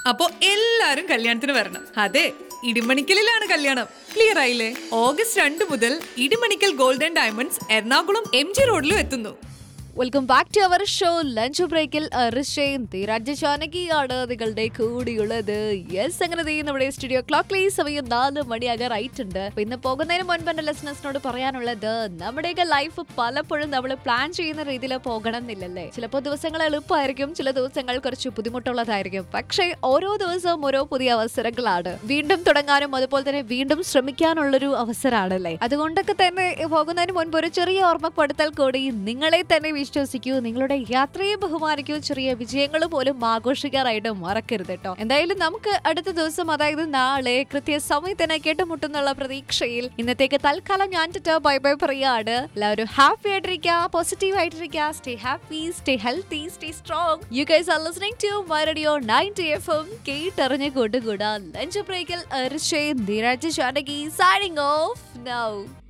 അപ്പോ എല്ലാരും കല്യാണത്തിന് വരണം അതെ ഇടിമണിക്കലിലാണ് കല്യാണം ക്ലിയർ ആയില്ലേ ഓഗസ്റ്റ് രണ്ട് മുതൽ Idimannickal Golden Diamonds Ernakulam M G റോഡിലും എത്തുന്നു welcome back to our show lunch ബ്രേക്കിൽ ഋഷയും തീരാജ്യ ജാനകിയാണ് നിങ്ങളുടെ കൂടിയുള്ളത് യെസ് അങ്ങനെ ദേ നമ്മുടെ സ്റ്റുഡിയോ ക്ലോക്കിലെ ഈ സമയം നാല് മണിയാകാറായിട്ടുണ്ട് അപ്പൊ ഇന്ന് പോകുന്നതിന് മുൻപ് എന്റെ ലിസണേഴ്സിനോട് പറയാനുള്ളത് നമ്മുടെയൊക്കെ ലൈഫ് പലപ്പോഴും നമ്മൾ പ്ലാൻ ചെയ്യുന്ന രീതിയിൽ പോകണം എന്നില്ലല്ലേ ചിലപ്പോൾ ദിവസങ്ങൾ എളുപ്പമായിരിക്കും ചില ദിവസങ്ങൾ കുറച്ച് ബുദ്ധിമുട്ടുള്ളതായിരിക്കും പക്ഷേ ഓരോ ദിവസവും ഓരോ പുതിയ അവസരങ്ങളാണ് വീണ്ടും തുടങ്ങാനും അതുപോലെ തന്നെ വീണ്ടും ശ്രമിക്കാനുള്ളൊരു അവസരമാണല്ലേ അതുകൊണ്ടൊക്കെ തന്നെ പോകുന്നതിന് മുൻപ് ഒരു ചെറിയ ഓർമ്മപ്പെടുത്തൽ കൂടി നിങ്ങളെ തന്നെ വിശ്വസിക്കൂ നിങ്ങളുടെ യാത്രയെ ബഹുമാനിക്കൂ ചെറിയ വിജയങ്ങൾ പോലും ആഘോഷിക്കാനായിട്ട് മറക്കരുത് കേട്ടോ എന്തായാലും നമുക്ക് അടുത്ത ദിവസം അതായത് നാളെ കൃത്യസമയത്ത് തന്നെ കേട്ടുമുട്ടുന്നുള്ള പ്രതീക്ഷയിൽ ഇന്നത്തേക്ക് തൽക്കാലം ഞാൻ ബൈ ബൈ പറയാണ് എല്ലാവരും ഹാപ്പി ആയിട്ടിരിക്കുക പോസിറ്റീവ് ആയിട്ടിരിക്കുക stay happy stay healthy stay strong you guys are listening to my radio 90 FM കേട്ടറിഞ്ഞ് കൂട്ടുകൂടാ ലഞ്ച് ബ്രേക്കിൽ അരിശേ Neeraj Janaki signing off now